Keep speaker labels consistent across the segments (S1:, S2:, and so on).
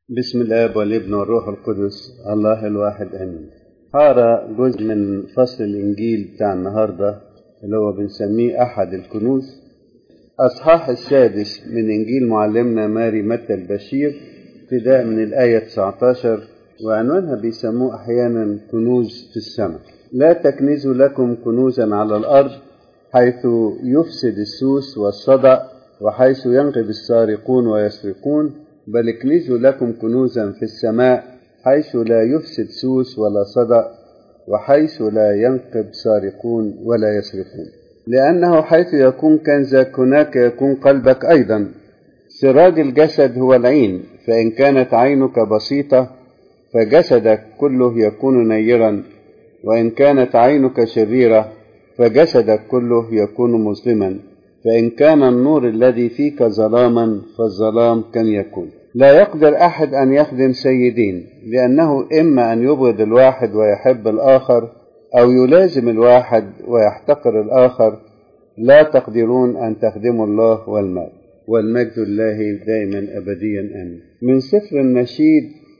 S1: بسم الاب والابن والروح القدس الله الواحد امين هقرا جزء من فصل الانجيل بتاع النهارده اللي هو بنسميه احد الكنوز اصحاح السادس من انجيل معلمنا ماري متى البشير ابتداء من الايه 19 وعنوانها بيسموه احيانا كنوز في السماء لا تكنزوا لكم كنوزا على الارض حيث يفسد السوس والصدأ وحيث ينقب السارقون ويسرقون بل اكنزوا لكم كنوزا في السماء حيث لا يفسد سوس ولا صدأ وحيث لا ينقب سارقون ولا يسرقون لأنه حيث يكون كنزك هناك يكون قلبك أيضا سراج الجسد هو العين فإن كانت عينك بسيطة فجسدك كله يكون نيرا وإن كانت عينك شريرة فجسدك كله يكون مظلما فإن كان النور الذي فيك ظلاما فالظلام كان يكون لا يقدر أحد أن يخدم سيدين لأنه إما أن يبغض الواحد ويحب الآخر أو يلازم الواحد ويحتقر الآخر لا تقدرون أن تخدموا الله والمال والمجد الله دائما أبديا آمين من سفر النشيد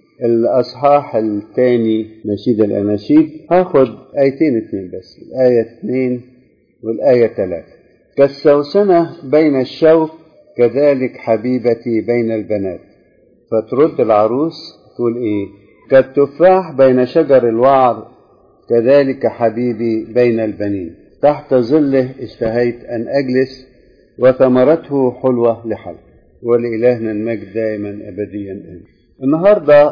S1: الأصحاح الثاني نشيد الأناشيد هاخد آيتين اتنين بس الآية اتنين والآية ثلاثة كالسوسنة بين الشوك كذلك حبيبتي بين البنات فترد العروس تقول ايه كالتفاح بين شجر الوعر كذلك حبيبي بين البنين تحت ظله اشتهيت أن أجلس وثمرته حلوة لحلق ولإلهنا المجد دائما أبديا آمين النهاردة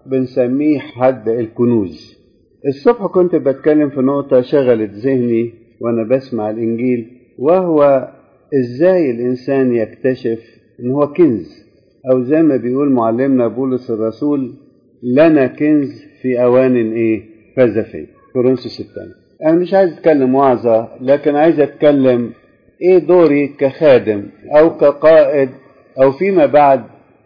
S1: بنسميه حد الكنوز الصبح كنت بتكلم في نقطة شغلت ذهني وأنا بسمع الإنجيل وهو ازاي الانسان يكتشف ان هو كنز او زي ما بيقول معلمنا بولس الرسول لنا كنز في اوان ايه فزفي كورنثوس الثاني انا مش عايز اتكلم وعظة لكن عايز اتكلم ايه دوري كخادم او كقائد او فيما بعد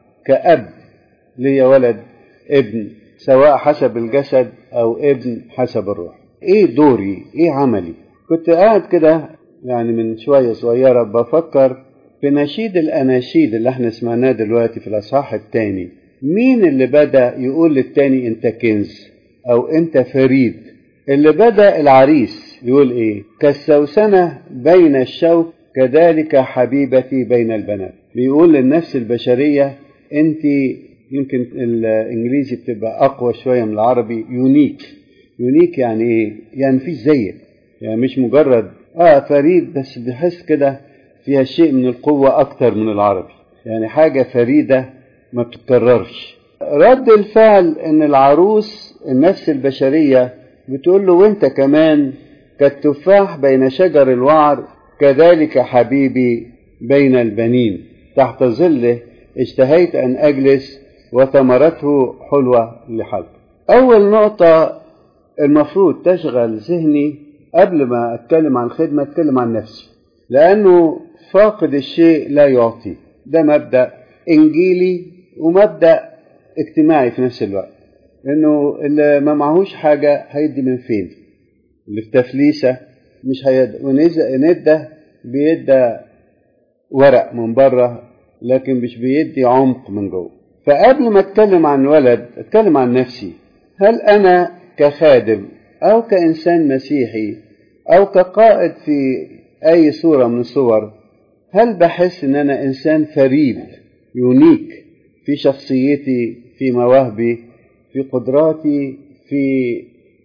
S1: كأب ليا ولد ابن سواء حسب الجسد او ابن حسب الروح ايه دوري ايه عملي كنت قاعد كده يعني من شوية صغيرة بفكر في نشيد الأناشيد اللي احنا سمعناه دلوقتي في الأصحاح الثاني مين اللي بدأ يقول للتاني أنت كنز أو أنت فريد اللي بدأ العريس يقول إيه كالسوسنة بين الشوك كذلك حبيبتي بين البنات بيقول للنفس البشرية أنت يمكن الإنجليزي بتبقى أقوى شوية من العربي يونيك يونيك يعني إيه؟ يعني مفيش زيك يعني مش مجرد اه فريد بس بحس كده فيها شيء من القوة أكتر من العربي يعني حاجة فريدة ما بتتكررش رد الفعل إن العروس النفس البشرية بتقول له وانت كمان كالتفاح بين شجر الوعر كذلك حبيبي بين البنين تحت ظله اشتهيت أن أجلس وثمرته حلوة لحلق أول نقطة المفروض تشغل ذهني قبل ما اتكلم عن خدمة اتكلم عن نفسي لانه فاقد الشيء لا يعطي ده مبدأ انجيلي ومبدأ اجتماعي في نفس الوقت انه اللي ما معهوش حاجة هيدي من فين اللي في تفليسة مش هيدى وندى بيدى ورق من بره لكن مش بيدي عمق من جوه فقبل ما اتكلم عن ولد اتكلم عن نفسي هل انا كخادم أو كإنسان مسيحي أو كقائد في أي صورة من الصور هل بحس إن أنا إنسان فريد يونيك في شخصيتي في مواهبي في قدراتي في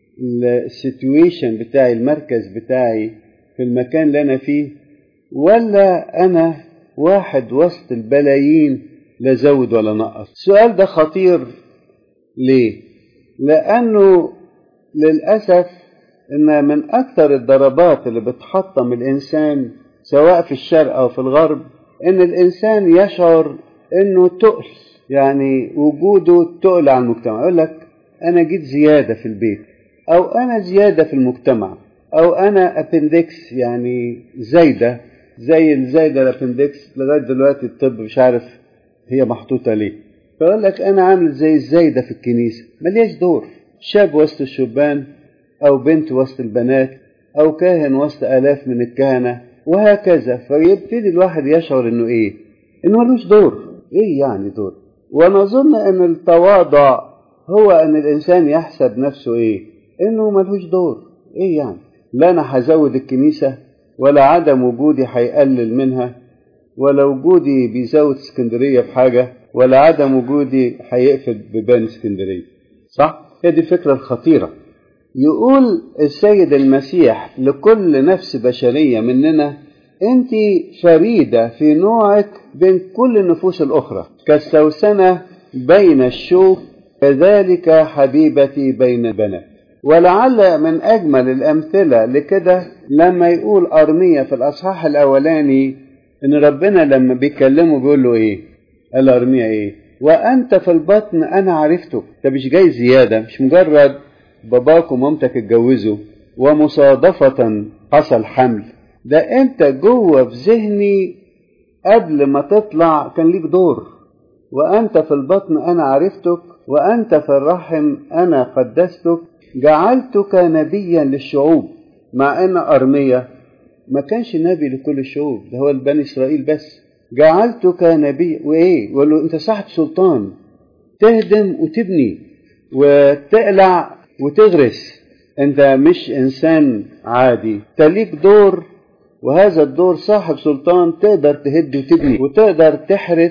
S1: السيتويشن بتاعي المركز بتاعي في المكان اللي أنا فيه ولا أنا واحد وسط البلايين لا زود ولا نقص السؤال ده خطير ليه لأنه للأسف إن من أكثر الضربات اللي بتحطم الإنسان سواء في الشرق أو في الغرب إن الإنسان يشعر إنه تقل يعني وجوده تقل على المجتمع يقول لك أنا جيت زيادة في البيت أو أنا زيادة في المجتمع أو أنا أبندكس يعني زايدة زي الزايدة الأبندكس لغاية دلوقتي الطب مش عارف هي محطوطة ليه فيقول لك أنا عامل زي الزايدة في الكنيسة ملياش دور شاب وسط الشبان أو بنت وسط البنات أو كاهن وسط آلاف من الكهنة وهكذا فيبتدي الواحد يشعر إنه إيه؟ إنه ملوش دور إيه يعني دور؟ ونظن ان التواضع هو ان الانسان يحسب نفسه ايه انه ملهوش دور ايه يعني لا انا هزود الكنيسة ولا عدم وجودي هيقلل منها ولا وجودي بيزود اسكندرية بحاجة ولا عدم وجودي هيقفل ببان اسكندرية صح؟ هي دي الفكرة الخطيرة يقول السيد المسيح لكل نفس بشرية مننا انت فريدة في نوعك بين كل النفوس الأخرى كالسوسنة بين الشوك كذلك حبيبتي بين البنات ولعل من أجمل الأمثلة لكده لما يقول أرمية في الأصحاح الأولاني إن ربنا لما بيكلمه بيقول له إيه؟ قال أرمية إيه؟ وأنت في البطن أنا عرفتك ده مش جاي زيادة مش مجرد باباك ومامتك اتجوزوا ومصادفة حصل حمل ده أنت جوه في ذهني قبل ما تطلع كان ليك دور وأنت في البطن أنا عرفتك وأنت في الرحم أنا قدستك جعلتك نبيا للشعوب مع أن أرمية ما كانش نبي لكل الشعوب ده هو بني إسرائيل بس جعلتك نبي وإيه وقال له أنت صاحب سلطان تهدم وتبني وتقلع وتغرس أنت مش إنسان عادي تليك دور وهذا الدور صاحب سلطان تقدر تهد وتبني وتقدر تحرث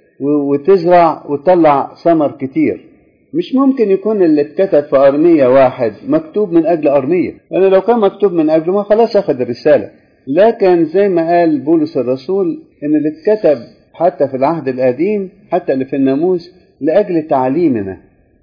S1: وتزرع وتطلع ثمر كتير مش ممكن يكون اللي اتكتب في أرمية واحد مكتوب من أجل أرمية لأن لو كان مكتوب من أجله ما خلاص أخذ الرسالة لكن زي ما قال بولس الرسول إن اللي اتكتب حتى في العهد القديم حتى اللي في الناموس لأجل تعليمنا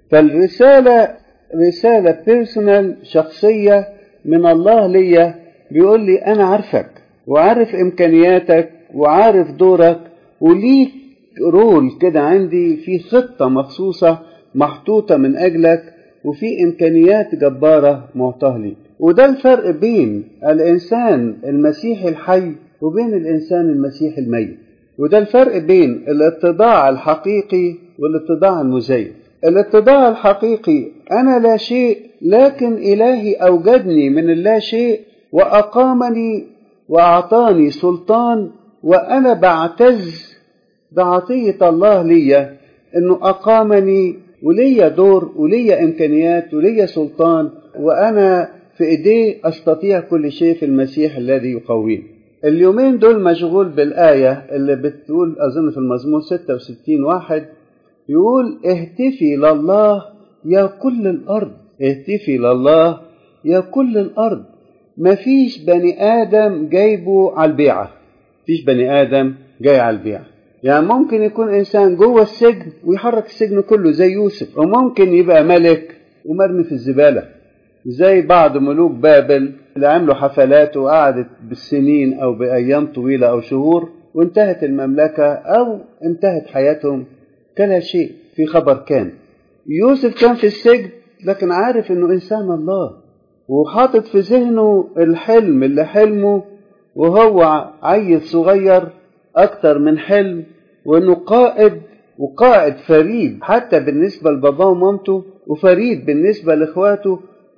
S1: فالرسالة رسالة بيرسونال شخصية من الله ليا بيقول لي أنا عارفك وعارف إمكانياتك وعارف دورك وليك رول كده عندي في خطة مخصوصة محطوطة من أجلك وفي إمكانيات جبارة معطاة لي وده الفرق بين الإنسان المسيحي الحي وبين الإنسان المسيحي الميت وده الفرق بين الاتضاع الحقيقي والاتضاع المزيف الاتضاع الحقيقي أنا لا شيء لكن إلهي أوجدني من اللا شيء وأقامني وأعطاني سلطان وأنا بعتز بعطية الله ليا إنه أقامني وليا دور وليا إمكانيات وليا سلطان وأنا في إيديه أستطيع كل شيء في المسيح الذي يقويني اليومين دول مشغول بالآية اللي بتقول أظن في المزمور 66 واحد يقول اهتفي لله يا كل الأرض اهتفي لله يا كل الأرض مفيش بني آدم جايبه على البيعة مفيش بني آدم جاي على البيعة يعني ممكن يكون إنسان جوه السجن ويحرك السجن كله زي يوسف وممكن يبقى ملك ومرمي في الزبالة زي بعض ملوك بابل اللي عملوا حفلات وقعدت بالسنين أو بأيام طويلة أو شهور وانتهت المملكة أو انتهت حياتهم كلا شيء في خبر كان يوسف كان في السجن لكن عارف انه انسان الله وحاطط في ذهنه الحلم اللي حلمه وهو عيل صغير اكتر من حلم وانه قائد وقائد فريد حتى بالنسبة لباباه ومامته وفريد بالنسبة لاخواته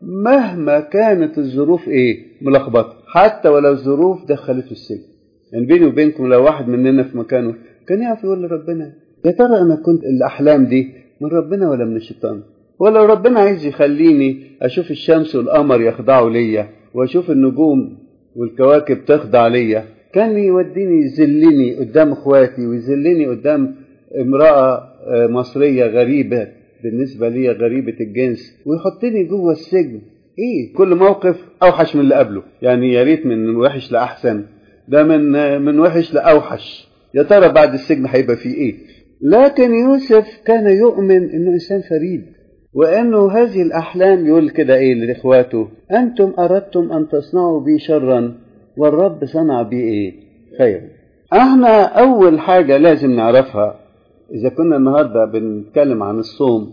S1: مهما كانت الظروف ايه ملخبطة حتى ولو الظروف دخلته السجن يعني بيني وبينكم لو واحد مننا في مكانه كان يعرف يقول لربنا يا ترى انا كنت الاحلام دي من ربنا ولا من الشيطان ولو ربنا عايز يخليني اشوف الشمس والقمر يخضعوا ليا واشوف النجوم والكواكب تخضع ليا كان يوديني يذلني قدام اخواتي ويذلني قدام امرأة مصرية غريبة بالنسبة لي غريبة الجنس ويحطني جوه السجن ايه كل موقف اوحش من اللي قبله يعني يا ريت من وحش لاحسن ده من من وحش لاوحش يا ترى بعد السجن هيبقى فيه ايه لكن يوسف كان يؤمن انه انسان فريد وانه هذه الاحلام يقول كده ايه لاخواته انتم اردتم ان تصنعوا بي شرا والرب صنع بي ايه خير احنا اول حاجه لازم نعرفها اذا كنا النهارده بنتكلم عن الصوم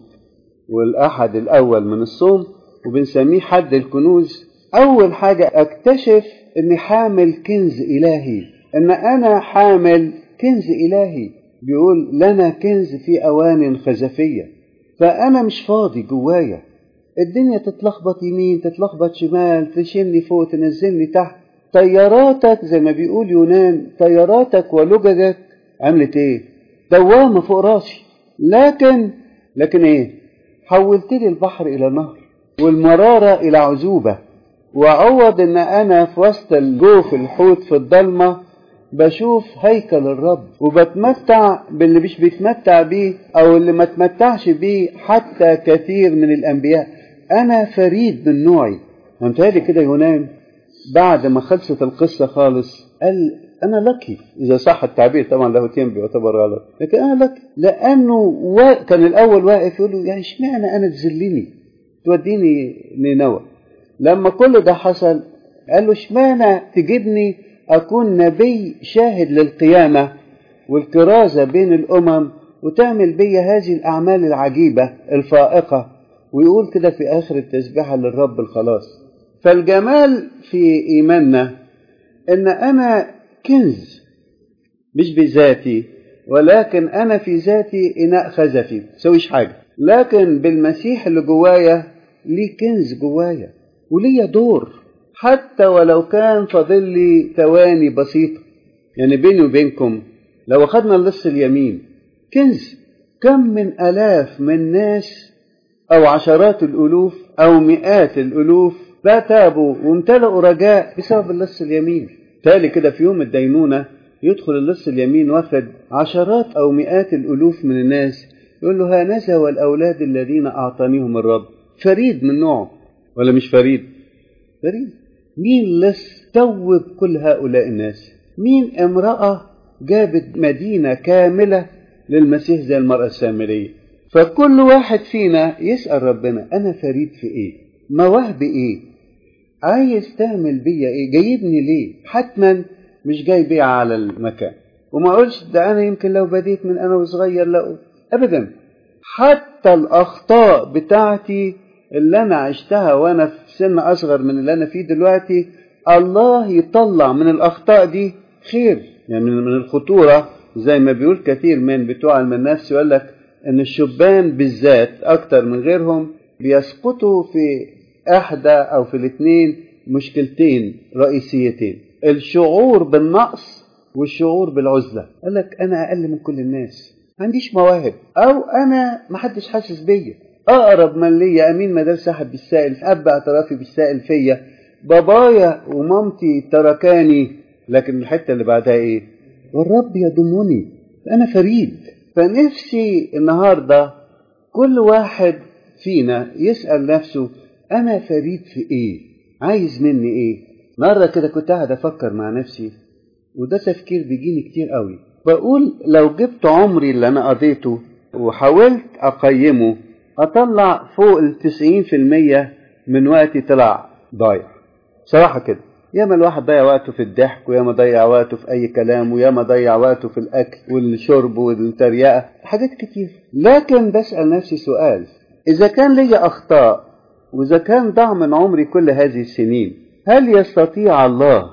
S1: والاحد الاول من الصوم وبنسميه حد الكنوز اول حاجه اكتشف اني حامل كنز الهي ان انا حامل كنز الهي بيقول لنا كنز في أوان خزفية فأنا مش فاضي جوايا الدنيا تتلخبط يمين تتلخبط شمال تشيلني فوق تنزلني تحت طياراتك زي ما بيقول يونان طياراتك ولججك عملت ايه دوامة فوق راسي لكن لكن ايه حولت لي البحر الى نهر والمرارة الى عذوبة وعوض ان انا في وسط الجوف الحوت في الضلمة بشوف هيكل الرب وبتمتع باللي مش بيتمتع بيه او اللي ما تمتعش بيه حتى كثير من الانبياء انا فريد من نوعي فهمتهالي كده يونان بعد ما خلصت القصة خالص قال أنا لكي إذا صح التعبير طبعا لاهوتيا بيعتبر غلط لكن أنا لكي لأنه و... كان الأول واقف يقول له يعني اشمعنى أنا تذلني توديني نينوى لما كل ده حصل قال له اشمعنى تجيبني أكون نبي شاهد للقيامة والكرازة بين الأمم وتعمل بي هذه الأعمال العجيبة الفائقة ويقول كده في آخر التسبيحة للرب الخلاص فالجمال في إيماننا إن أنا كنز مش بذاتي ولكن أنا في ذاتي إناء خزفي مسويش حاجة لكن بالمسيح اللي جوايا ليه كنز جوايا وليا دور حتى ولو كان فاضل لي ثواني بسيطة يعني بيني وبينكم لو أخذنا اللص اليمين كنز كم من آلاف من ناس أو عشرات الألوف أو مئات الألوف بقى تابوا وامتلأوا رجاء بسبب اللص اليمين تالي كده في يوم الدينونة يدخل اللص اليمين واخد عشرات أو مئات الألوف من الناس يقول له هانذا والأولاد الذين أعطانيهم الرب فريد من نوعه ولا مش فريد فريد مين لص توب كل هؤلاء الناس مين امرأة جابت مدينة كاملة للمسيح زي المرأة السامرية فكل واحد فينا يسأل ربنا أنا فريد في إيه مواهبي إيه عايز تعمل بيا إيه جايبني ليه حتما مش جاي بيا على المكان وما أقولش ده أنا يمكن لو بديت من أنا وصغير لا أبدا حتى الأخطاء بتاعتي اللي أنا عشتها وأنا في سن أصغر من اللي أنا فيه دلوقتي الله يطلع من الأخطاء دي خير يعني من الخطورة زي ما بيقول كثير من بتوع علم النفس يقول لك ان الشبان بالذات اكتر من غيرهم بيسقطوا في احدى او في الاثنين مشكلتين رئيسيتين الشعور بالنقص والشعور بالعزلة قال لك انا اقل من كل الناس ما عنديش مواهب او انا ما حدش حاسس بيا اقرب من ليا امين مدرسة حد بالسائل اب اعترافي بالسائل فيا بابايا ومامتي تركاني لكن الحتة اللي بعدها ايه والرب يضمني انا فريد فنفسي النهارده كل واحد فينا يسأل نفسه أنا فريد في إيه؟ عايز مني إيه؟ مرة كده كنت قاعد أفكر مع نفسي وده تفكير بيجيني كتير قوي بقول لو جبت عمري اللي أنا قضيته وحاولت أقيمه أطلع فوق التسعين في المية من وقتي طلع ضايع صراحة كده ياما الواحد ضيع وقته في الضحك وياما ضيع وقته في اي كلام وياما ضيع وقته في الاكل والشرب والتريقه حاجات كتير لكن بسال نفسي سؤال اذا كان لي اخطاء واذا كان ضاع من عمري كل هذه السنين هل يستطيع الله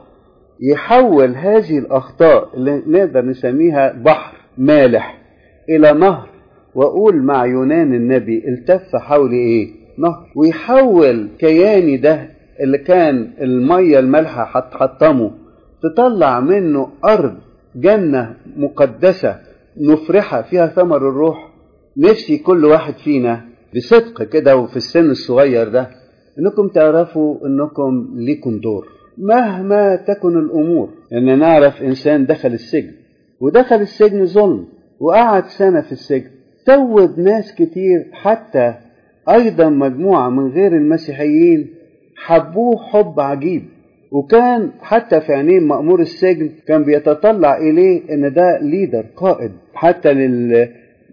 S1: يحول هذه الاخطاء اللي نقدر نسميها بحر مالح الى نهر واقول مع يونان النبي التف حولي ايه نهر ويحول كياني ده اللي كان المية المالحة هتحطمه تطلع منه أرض جنة مقدسة مفرحة فيها ثمر الروح نفسي كل واحد فينا بصدق كده وفي السن الصغير ده انكم تعرفوا انكم ليكم دور مهما تكن الامور ان يعني نعرف انسان دخل السجن ودخل السجن ظلم وقعد سنة في السجن توب ناس كتير حتى ايضا مجموعة من غير المسيحيين حبوه حب عجيب وكان حتى في عينين مأمور السجن كان بيتطلع إليه إن ده ليدر قائد حتى لل...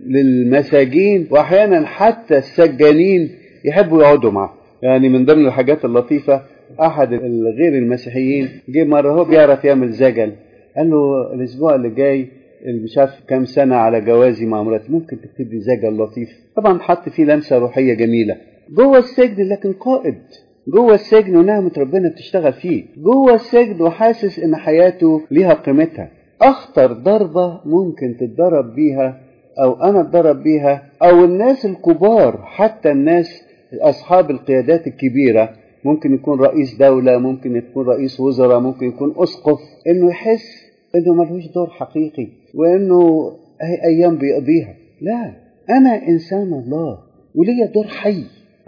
S1: للمساجين وأحيانا حتى السجانين يحبوا يقعدوا معه يعني من ضمن الحاجات اللطيفة أحد غير المسيحيين جه مرة هو بيعرف يعمل زجل قال له الأسبوع اللي جاي اللي مش عارف كام سنة على جوازي مع مراتي ممكن تكتب لي زجل لطيف طبعا حط فيه لمسة روحية جميلة جوه السجن لكن قائد جوه السجن ونعمة ربنا بتشتغل فيه جوه السجن وحاسس ان حياته ليها قيمتها اخطر ضربة ممكن تتضرب بيها او انا اتضرب بيها او الناس الكبار حتى الناس اصحاب القيادات الكبيرة ممكن يكون رئيس دولة ممكن يكون رئيس وزراء ممكن يكون اسقف انه يحس انه ملوش دور حقيقي وانه ايام بيقضيها لا أنا إنسان الله وليا دور حي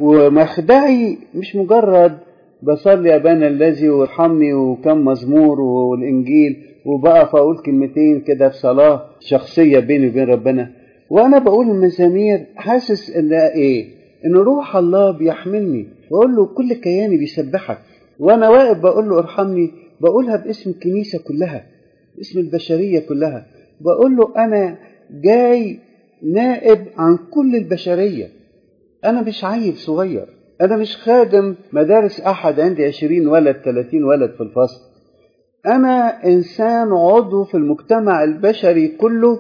S1: ومخدعي مش مجرد بصلي أبانا الذي وارحمني وكم مزمور والإنجيل وبقف أقول كلمتين كده في صلاة شخصية بيني وبين ربنا وأنا بقول المزامير حاسس إن إيه؟ إن روح الله بيحملني بقول له كل كياني بيسبحك وأنا واقف بقول له ارحمني بقولها باسم الكنيسة كلها باسم البشرية كلها بقول له أنا جاي نائب عن كل البشرية أنا مش عيل صغير أنا مش خادم مدارس أحد عندي عشرين ولد ثلاثين ولد في الفصل أنا إنسان عضو في المجتمع البشري كله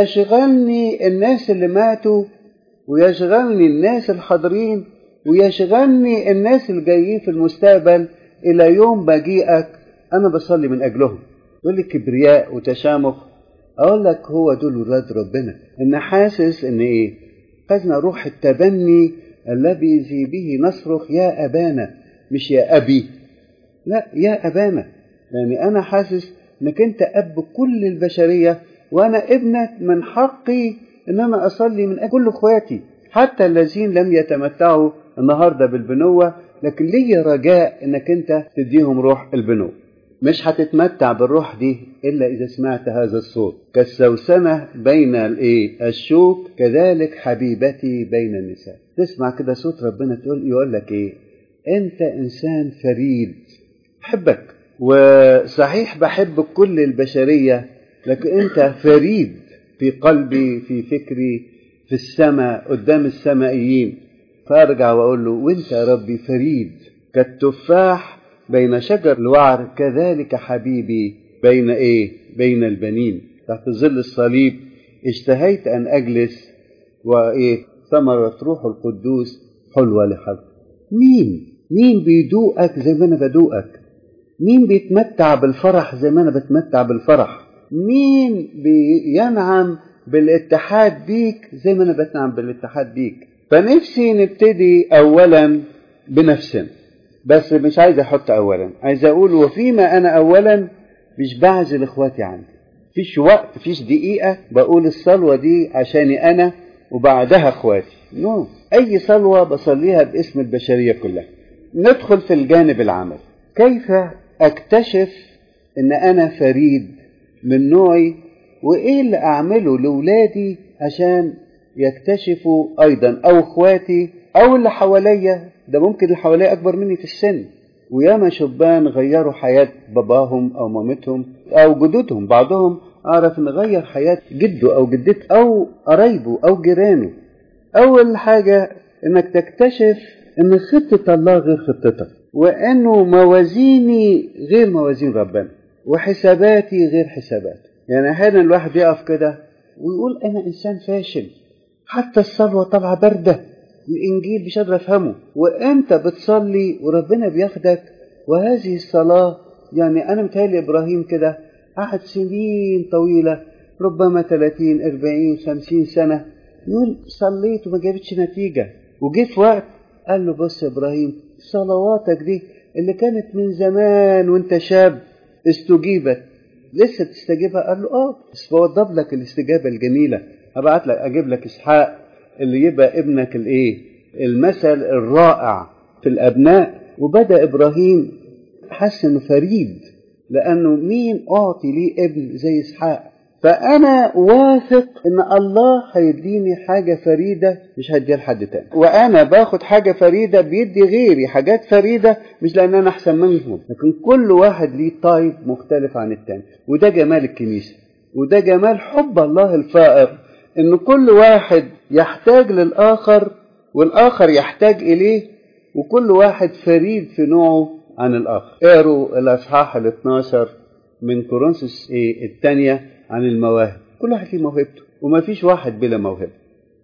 S1: يشغلني الناس اللي ماتوا ويشغلني الناس الحاضرين ويشغلني الناس اللي جايين في المستقبل إلى يوم مجيئك أنا بصلي من أجلهم يقول لي كبرياء وتشامخ أقول لك هو دول ولاد ربنا إن حاسس إن إيه خزنا روح التبني الذي به نصرخ يا أبانا مش يا أبي لا يا أبانا يعني أنا حاسس إنك أنت أب كل البشرية وأنا ابنك من حقي إن أنا أصلي من أجل كل إخواتي حتى الذين لم يتمتعوا النهارده بالبنوة لكن لي رجاء إنك أنت تديهم روح البنوة مش هتتمتع بالروح دي إلا إذا سمعت هذا الصوت كالسوسنة بين الإيه الشوك كذلك حبيبتي بين النساء تسمع كده صوت ربنا تقول يقول لك إيه أنت إنسان فريد بحبك وصحيح بحب كل البشرية لكن أنت فريد في قلبي في فكري في السماء قدام السمائيين فأرجع وأقول له وأنت يا ربي فريد كالتفاح بين شجر الوعر كذلك حبيبي بين ايه بين البنين تحت ظل الصليب اشتهيت ان اجلس وايه ثمرة روح القدوس حلوة لحظ مين مين بيدوقك زي ما انا بدوقك مين بيتمتع بالفرح زي ما انا بتمتع بالفرح مين بينعم بالاتحاد بيك زي ما انا بتنعم بالاتحاد بيك فنفسي نبتدي اولا بنفسنا بس مش عايز احط اولا عايز اقول وفيما انا اولا مش بعزل اخواتي عني فيش وقت فيش دقيقة بقول الصلوة دي عشاني انا وبعدها اخواتي نو no. اي صلوة بصليها باسم البشرية كلها ندخل في الجانب العمل كيف اكتشف ان انا فريد من نوعي وايه اللي اعمله لاولادي عشان يكتشفوا ايضا او اخواتي او اللي حواليا ده ممكن اللي حواليا اكبر مني في السن وياما شبان غيروا حياة باباهم او مامتهم او جدودهم بعضهم اعرف ان غير حياة جده او جدته او قرايبه او جيرانه اول حاجة انك تكتشف ان خطة الله غير خطتك وانه موازيني غير موازين ربنا وحساباتي غير حساباته يعني احيانا الواحد يقف كده ويقول انا انسان فاشل حتى الصلوة طالعة باردة الإنجيل مش قادر أفهمه وأنت بتصلي وربنا بياخدك وهذه الصلاة يعني أنا متهيألي إبراهيم كده قعد سنين طويلة ربما 30 40 50 سنة يقول صليت وما جابتش نتيجة وجه في وقت قال له بص يا إبراهيم صلواتك دي اللي كانت من زمان وأنت شاب استجيبت لسه تستجيبها قال له اه بس بوضب لك الاستجابه الجميله هبعت لك اجيب لك اسحاق اللي يبقى ابنك الايه المثل الرائع في الابناء وبدا ابراهيم حس انه فريد لانه مين اعطي ليه ابن زي اسحاق فانا واثق ان الله هيديني حاجه فريده مش هيديها لحد تاني وانا باخد حاجه فريده بيدي غيري حاجات فريده مش لان انا احسن منهم لكن كل واحد ليه طيب مختلف عن التاني وده جمال الكنيسه وده جمال حب الله الفائق ان كل واحد يحتاج للاخر والاخر يحتاج اليه وكل واحد فريد في نوعه عن الاخر اقروا الاصحاح ال 12 من كورنثوس ايه الثانيه عن المواهب كل واحد ليه موهبته وما فيش واحد بلا موهبه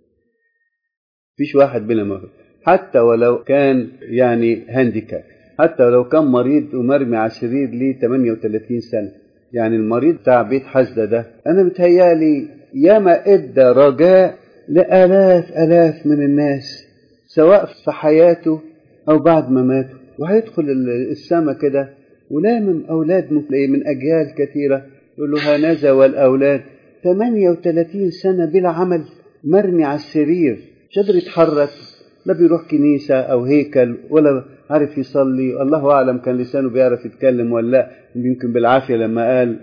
S1: فيش واحد بلا موهبه حتى ولو كان يعني هانديكاب حتى لو كان مريض ومرمي على السرير ليه 38 سنه يعني المريض بتاع بيت حزده ده انا متهيالي ياما ادى رجاء لالاف الاف من الناس سواء في حياته او بعد ما ماتوا وهيدخل السما كده ولامم اولاد من اجيال كثيره يقول له هنذا والاولاد 38 سنه بلا عمل مرمي على السرير مش قادر يتحرك لا بيروح كنيسة أو هيكل ولا عارف يصلي الله أعلم كان لسانه بيعرف يتكلم ولا لا يمكن بالعافية لما قال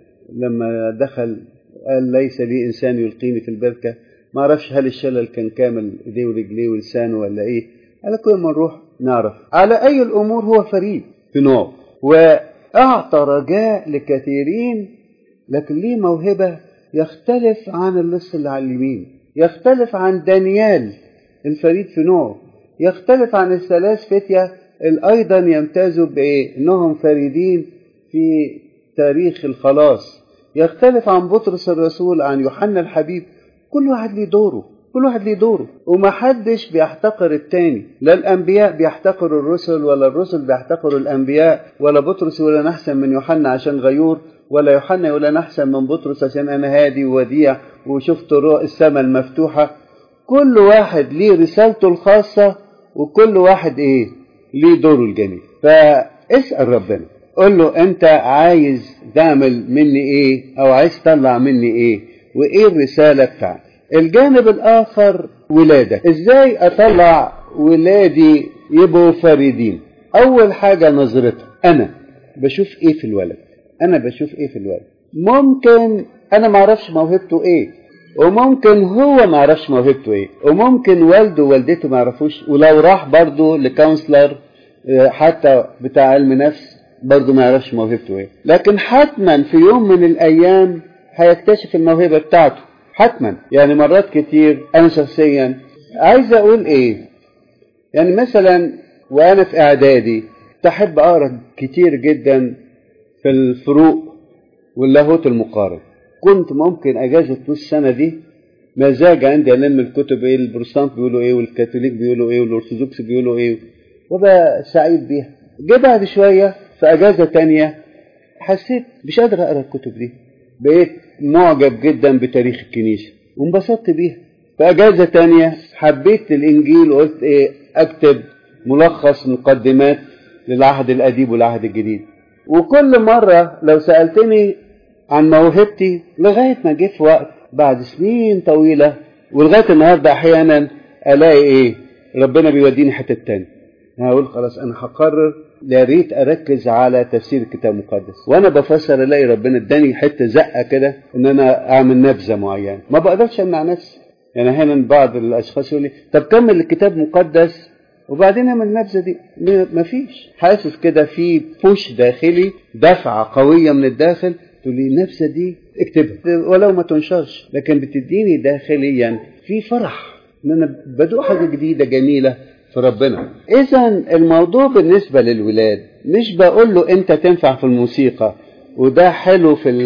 S1: لما دخل قال ليس لي إنسان يلقيني في البركة ما أعرفش هل الشلل كان كامل إيديه ورجليه ولسانه ولا إيه على كل ما نروح نعرف على أي الأمور هو فريد في نوع وأعطى رجاء لكثيرين لكن ليه موهبة يختلف عن اللص اللي على اليمين يختلف عن دانيال الفريد في نوعه يختلف عن الثلاث فتية اللي أيضا يمتازوا بإيه؟ إنهم فريدين في تاريخ الخلاص يختلف عن بطرس الرسول عن يوحنا الحبيب كل واحد ليه دوره كل واحد ليه دوره ومحدش بيحتقر التاني لا الأنبياء بيحتقروا الرسل ولا الرسل بيحتقروا الأنبياء ولا بطرس يقول أنا أحسن من يوحنا عشان غيور ولا يوحنا يقول أنا أحسن من بطرس عشان أنا هادي ووديع وشفت السماء المفتوحة كل واحد ليه رسالته الخاصة وكل واحد إيه ليه دوره الجميل فاسأل ربنا قول له أنت عايز تعمل مني إيه أو عايز تطلع مني إيه وإيه الرسالة بتاعتي الجانب الآخر ولادك إزاي أطلع ولادي يبقوا فريدين أول حاجة نظرتها أنا بشوف إيه في الولد أنا بشوف إيه في الولد ممكن أنا معرفش موهبته إيه وممكن هو ما يعرفش موهبته ايه وممكن والده ووالدته ما يعرفوش ولو راح برضه لكونسلر حتى بتاع علم نفس برضه ما يعرفش موهبته ايه لكن حتما في يوم من الايام هيكتشف الموهبه بتاعته حتما يعني مرات كتير انا شخصيا عايز اقول ايه يعني مثلا وانا في اعدادي تحب اقرا كتير جدا في الفروق واللاهوت المقارن كنت ممكن اجازه نص السنه دي مزاج عندي الم الكتب ايه البروتستانت بيقولوا ايه والكاثوليك بيقولوا ايه والارثوذكس بيقولوا ايه وابقى سعيد بيها جه بعد شويه في اجازه تانية حسيت مش قادر اقرا الكتب دي بقيت معجب جدا بتاريخ الكنيسه وانبسطت بيها في اجازه تانية حبيت الانجيل وقلت ايه اكتب ملخص مقدمات للعهد القديم والعهد الجديد وكل مره لو سالتني عن موهبتي لغايه ما جه في وقت بعد سنين طويله ولغايه النهارده احيانا الاقي ايه ربنا بيوديني حته تاني هقول خلاص انا هقرر يا ريت اركز على تفسير الكتاب المقدس وانا بفسر الاقي ربنا اداني حته زقه كده ان انا اعمل نبذه معينه ما بقدرش امنع نفسي يعني احيانا بعض الاشخاص يقول لي طب كمل الكتاب المقدس وبعدين اعمل النبذه دي مفيش حاسس كده في بوش داخلي دفعه قويه من الداخل تقول لي النبذه دي اكتبها ولو ما تنشرش لكن بتديني داخليا في فرح ان انا بدوق حاجه جديده جميله في ربنا اذا الموضوع بالنسبه للولاد مش بقول له انت تنفع في الموسيقى وده حلو في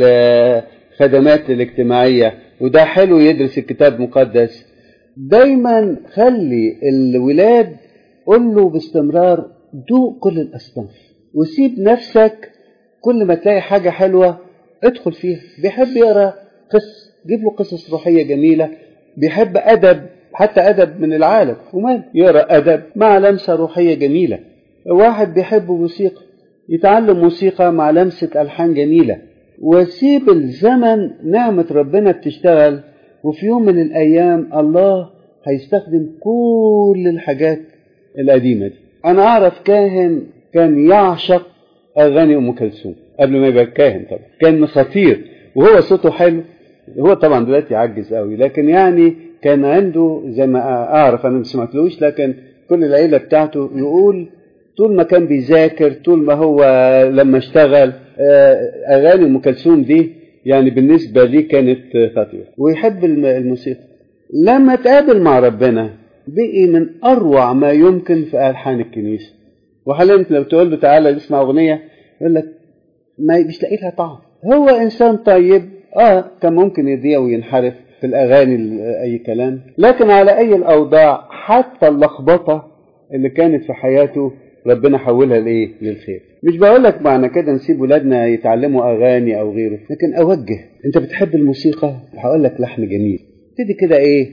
S1: الخدمات الاجتماعيه وده حلو يدرس الكتاب المقدس دايما خلي الولاد قول له باستمرار دوق كل الاصناف وسيب نفسك كل ما تلاقي حاجه حلوه ادخل فيها بيحب يقرا قصص جيب له قصص روحيه جميله بيحب ادب حتى ادب من العالم ومال يقرا ادب مع لمسه روحيه جميله واحد بيحب موسيقى يتعلم موسيقى مع لمسه الحان جميله وسيب الزمن نعمه ربنا بتشتغل وفي يوم من الايام الله هيستخدم كل الحاجات القديمه دي انا اعرف كاهن كان يعشق اغاني ام كلثوم قبل ما يبقى كاهن طبعا كان خطير وهو صوته حلو هو طبعا دلوقتي عجز قوي لكن يعني كان عنده زي ما اعرف انا ما سمعتلوش لكن كل العيله بتاعته يقول طول ما كان بيذاكر طول ما هو لما اشتغل اغاني ام كلثوم دي يعني بالنسبه لي كانت خطيره ويحب الموسيقى لما تقابل مع ربنا بقي من اروع ما يمكن في الحان الكنيسه وحاليا لو تقول له تعالى اسمع اغنيه يقول لك ما مش لاقي لها طعم هو انسان طيب اه كان ممكن يضيع وينحرف في الاغاني اي كلام لكن على اي الاوضاع حتى اللخبطه اللي كانت في حياته ربنا حولها لايه للخير مش بقول لك معنى كده نسيب ولادنا يتعلموا اغاني او غيره لكن اوجه انت بتحب الموسيقى هقول لك لحن جميل ابتدي كده ايه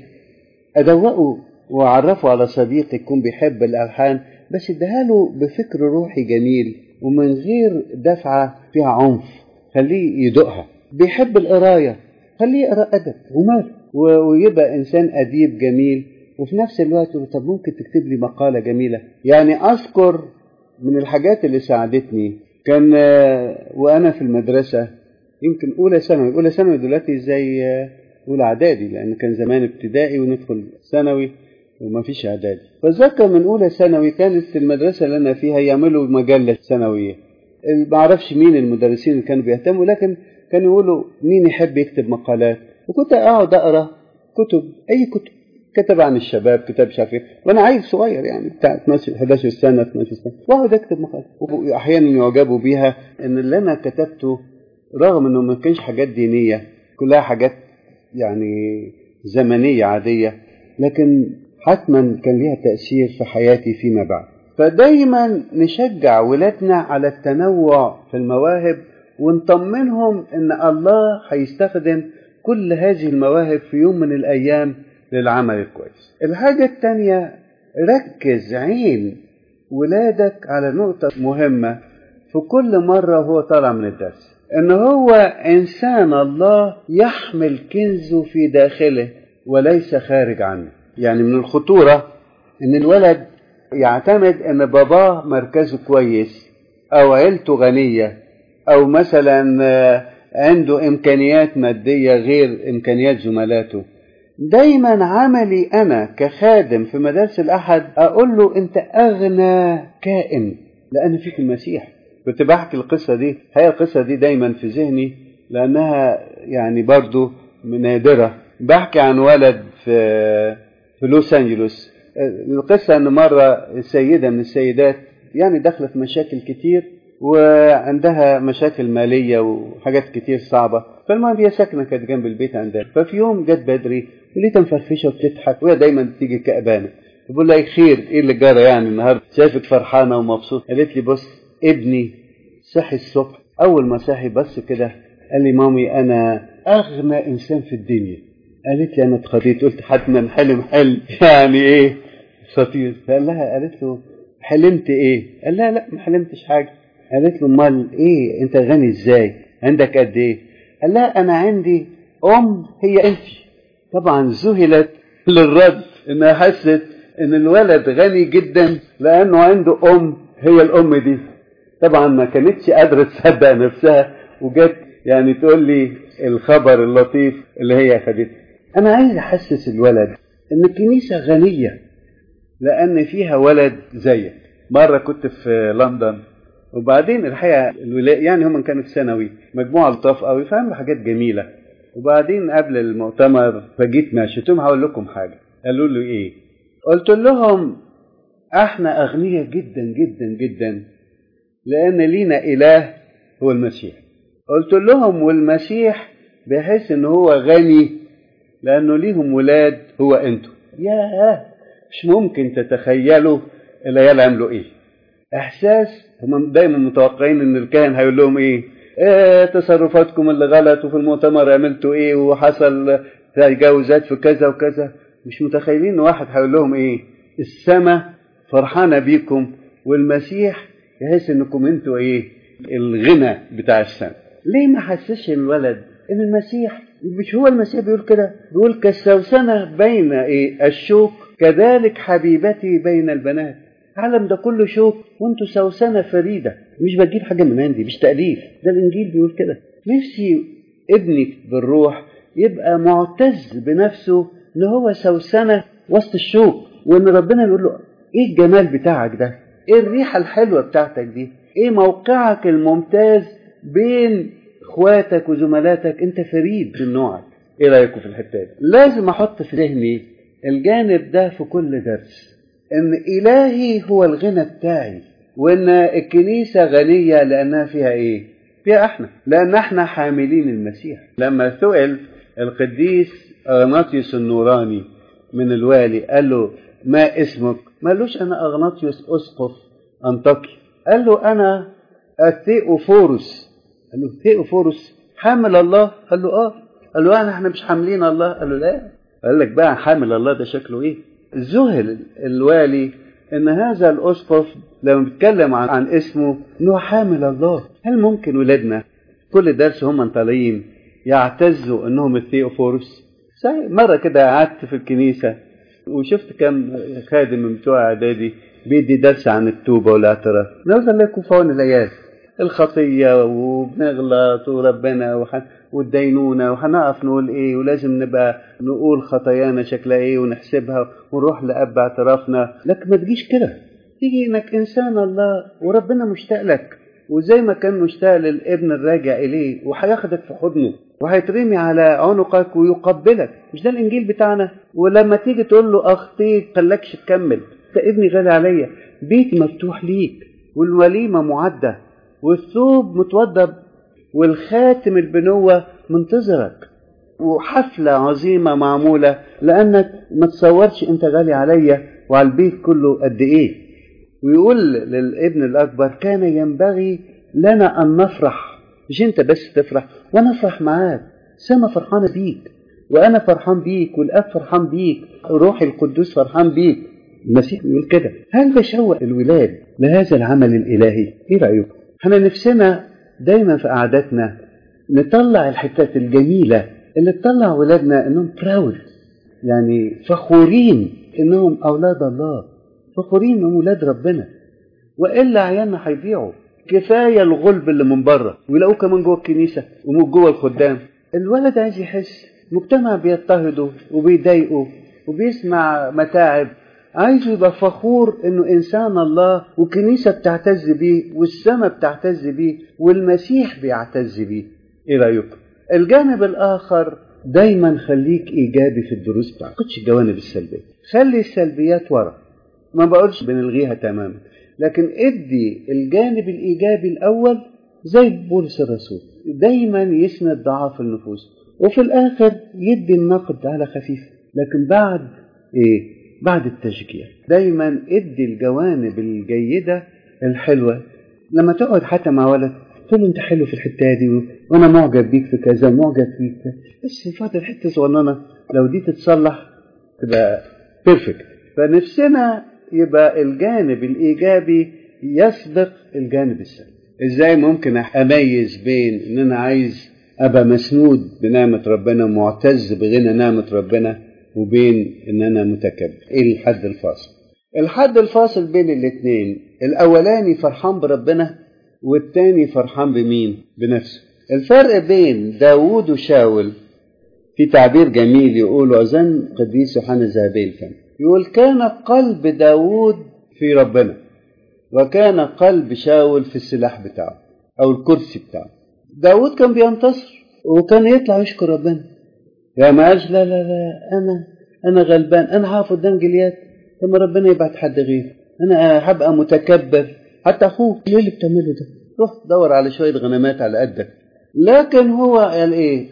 S1: ادوقه واعرفه على صديق يكون بيحب الالحان بس اديها له بفكر روحي جميل ومن غير دفعه فيها عنف خليه يدوقها بيحب القرايه خليه يقرا ادب وماله ويبقى انسان اديب جميل وفي نفس الوقت طب ممكن تكتب لي مقاله جميله يعني اذكر من الحاجات اللي ساعدتني كان وانا في المدرسه يمكن اولى ثانوي اولى ثانوي دلوقتي زي اولى اعدادي لان كان زمان ابتدائي وندخل ثانوي وما فيش اعدادي فاتذكر من اولى ثانوي كانت المدرسه اللي انا فيها يعملوا مجله سنويه ما اعرفش مين المدرسين اللي كانوا بيهتموا لكن كانوا يقولوا مين يحب يكتب مقالات وكنت اقعد اقرا كتب اي كتب كتب عن الشباب كتاب مش عارف ايه وانا عيل صغير يعني بتاع 12 11 سنه 12 سنه واقعد اكتب مقالات واحيانا يعجبوا بيها ان اللي انا كتبته رغم انه ما كانش حاجات دينيه كلها حاجات يعني زمنيه عاديه لكن حتما كان ليها تاثير في حياتي فيما بعد فدايما نشجع ولادنا على التنوع في المواهب ونطمنهم ان الله هيستخدم كل هذه المواهب في يوم من الايام للعمل الكويس الحاجة التانية ركز عين ولادك على نقطة مهمة في كل مرة وهو طالع من الدرس ان هو انسان الله يحمل كنزه في داخله وليس خارج عنه يعني من الخطورة ان الولد يعتمد ان باباه مركزه كويس او عيلته غنية او مثلا عنده امكانيات مادية غير امكانيات زملاته دايما عملي انا كخادم في مدارس الاحد اقول له انت اغنى كائن لان فيك المسيح كنت بحكي القصه دي هي القصه دي دايما في ذهني لانها يعني برضو نادره بحكي عن ولد في في لوس انجلوس القصه ان مره سيده من السيدات يعني داخله في مشاكل كتير وعندها مشاكل ماليه وحاجات كتير صعبه فالمهم هي ساكنه كانت جنب البيت عندها ففي يوم جت بدري ولقيتها مفرفشه وبتضحك وهي دايما تيجي كأبانه بقول لها خير ايه اللي جرى يعني النهارده شايفك فرحانه ومبسوط قالت لي بص ابني صحي الصبح اول ما صحي بس كده قال لي مامي انا اغنى انسان في الدنيا قالت لي انا اتخضيت قلت حتما حلم حلم يعني ايه خطير فقال لها قالت له حلمت ايه قال لها لا ما حلمتش حاجه قالت له امال ايه انت غني ازاي عندك قد ايه قال لها انا عندي ام هي انت طبعا ذهلت للرد انها حست ان الولد غني جدا لانه عنده ام هي الام دي طبعا ما كانتش قادره تصدق نفسها وجت يعني تقول لي الخبر اللطيف اللي هي اخدته انا عايز احسس الولد ان الكنيسه غنيه لان فيها ولد زيك مره كنت في لندن وبعدين الحقيقه الولاء يعني هم كانوا في ثانوي مجموعه لطاف قوي فعملوا حاجات جميله وبعدين قبل المؤتمر فجيت ماشيتهم هقول لكم حاجه قالوا له ايه قلت لهم احنا اغنياء جدا جدا جدا لان لينا اله هو المسيح قلت لهم والمسيح بحيث ان هو غني لانه ليهم ولاد هو انتوا ياه مش ممكن تتخيلوا العيال عملوا ايه احساس هم دايما متوقعين ان الكاهن هيقول لهم ايه ايه تصرفاتكم اللي غلط وفي المؤتمر عملتوا ايه وحصل تجاوزات في كذا وكذا مش متخيلين ان واحد هيقول لهم ايه السماء فرحانه بيكم والمسيح يحس انكم انتوا ايه الغنى بتاع السماء ليه ما حسسش الولد ان المسيح مش هو المسيح بيقول كده بيقول كالسوسنه بين ايه الشوك كذلك حبيبتي بين البنات العالم ده كله شوك وانتوا سوسنه فريده مش بجيب حاجه من عندي مش تاليف ده الانجيل بيقول كده نفسي ابني بالروح يبقى معتز بنفسه ان هو سوسنه وسط الشوك وان ربنا يقول له ايه الجمال بتاعك ده ايه الريحه الحلوه بتاعتك دي ايه موقعك الممتاز بين اخواتك وزملاتك انت فريد من نوعك ايه رايكم في الحته دي لازم احط في ذهني الجانب ده في كل درس ان الهي هو الغنى بتاعي وان الكنيسه غنيه لانها فيها ايه فيها احنا لان احنا حاملين المسيح لما سئل القديس اغناطيوس النوراني من الوالي قال له ما اسمك ما قالوش انا اغناطيوس اسقف انطاكي قال له انا الثيوفورس قال له ثيوفورس حامل الله قال له اه قال له انا احنا مش حاملين الله قال له لا قال لك بقى حامل الله ده شكله ايه ذهل الوالي ان هذا الاسقف لما بيتكلم عن, عن اسمه انه حامل الله هل ممكن ولادنا كل درس هم طالعين يعتزوا انهم الثيوفورس صحيح مرة كده قعدت في الكنيسة وشفت كم خادم من بتوع إعدادي بيدي درس عن التوبة والاعتراف نقول الله يكون في عون العيال الخطية وبنغلط وربنا وحن والدينونة وهنقف نقول ايه ولازم نبقى نقول خطايانا شكلها ايه ونحسبها ونروح لأب اعترافنا لكن ما تجيش كده تيجي انك انسان الله وربنا مشتاق لك وزي ما كان مشتاق للابن الراجع اليه وهياخدك في حضنه وهيترمي على عنقك ويقبلك مش ده الانجيل بتاعنا ولما تيجي تقول له اخطيت خلاكش تكمل انت ابني غالي عليا بيتي مفتوح ليك والوليمه معده والثوب متوضب والخاتم البنوه منتظرك وحفله عظيمه معموله لانك ما تصورش انت غالي عليا وعلى البيت كله قد ايه ويقول للابن الاكبر كان ينبغي لنا ان نفرح مش انت بس تفرح وانا افرح معاك سما فرحانه بيك وانا فرحان بيك والاب فرحان بيك روحي القدوس فرحان بيك المسيح بيقول كده هل بشوق الولاد لهذا العمل الالهي ايه رايكم احنا نفسنا دايما في قعداتنا نطلع الحتات الجميله اللي تطلع ولادنا انهم براود يعني فخورين انهم اولاد الله فخورين انهم ولاد ربنا والا عيالنا هيضيعوا كفايه الغلب اللي من بره ويلاقوه كمان جوه الكنيسه ومن جوه الخدام الولد عايز يحس مجتمع بيضطهده وبيضايقه وبيسمع متاعب عايزه يبقى فخور انه انسان الله وكنيسه بتعتز بيه والسماء بتعتز بيه والمسيح بيعتز بيه ايه رايكم الجانب الاخر دايما خليك ايجابي في الدروس بتاعتك خدش الجوانب السلبيه خلي السلبيات ورا ما بقولش بنلغيها تماما لكن ادي الجانب الايجابي الاول زي بولس الرسول دايما يسند ضعاف النفوس وفي الاخر يدي النقد على خفيف لكن بعد ايه بعد التشجيع دايما ادي الجوانب الجيده الحلوه لما تقعد حتى مع ولد تقول له انت حلو في الحته دي وانا معجب بيك في كذا معجب فيك بس فاضل حته صغننه لو دي تتصلح تبقى بيرفكت فنفسنا يبقى الجانب الايجابي يسبق الجانب السلبي ازاي ممكن اميز بين ان انا عايز ابقى مسنود بنعمه ربنا معتز بغنى نعمه ربنا وبين ان انا متكبر ايه الحد الفاصل الحد الفاصل بين الاثنين الاولاني فرحان بربنا والتاني فرحان بمين بنفسه الفرق بين داوود وشاول في تعبير جميل يقوله أظن قديس يوحنا الذهبي الفم يقول كان قلب داوود في ربنا وكان قلب شاول في السلاح بتاعه أو الكرسي بتاعه داوود كان بينتصر وكان يطلع يشكر ربنا يا ما قالش لا لا لا أنا أنا غلبان أنا هقف قدام جليات ثم ربنا يبعت حد غيري أنا هبقى متكبر حتى أخوه ليه اللي بتعمله ده؟ روح دور على شوية غنمات على قدك لكن هو قال إيه؟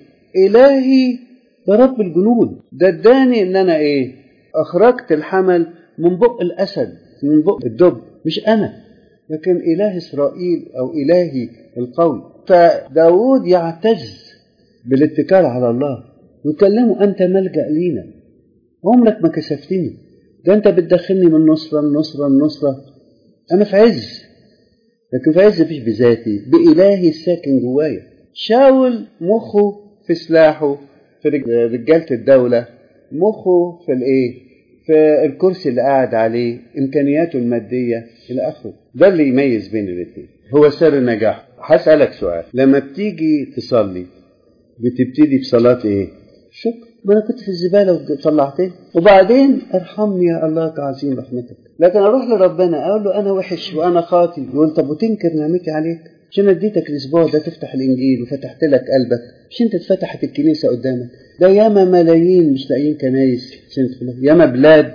S1: إلهي ده رب الجنود ده اداني إن أنا إيه؟ أخرجت الحمل من بق الأسد من بق الدب مش أنا لكن إله إسرائيل أو إلهي القوي فداود يعتز بالاتكال على الله ويكلمه أنت ملجأ لينا عمرك ما كسفتني ده أنت بتدخلني من نصرة لنصرة لنصرة أنا في عز لكن في عز مفيش بذاتي بإلهي الساكن جوايا شاول مخه في سلاحه في رجالة الدولة مخه في الإيه؟ في الكرسي اللي قاعد عليه إمكانياته المادية إلى آخره ده اللي يميز بين الاثنين هو سر النجاح هسألك سؤال لما بتيجي تصلي بتبتدي بصلاة إيه؟ شكر ما انا كنت في الزباله وطلعتني وبعدين ارحمني يا الله كعظيم رحمتك لكن اروح لربنا اقول له انا وحش وانا خاطي يقول طب وتنكر نعمتي عليك عشان اديتك الاسبوع ده تفتح الانجيل وفتحت لك قلبك مش انت اتفتحت الكنيسه قدامك ده ياما ملايين مش لاقيين كنايس عشان ياما بلاد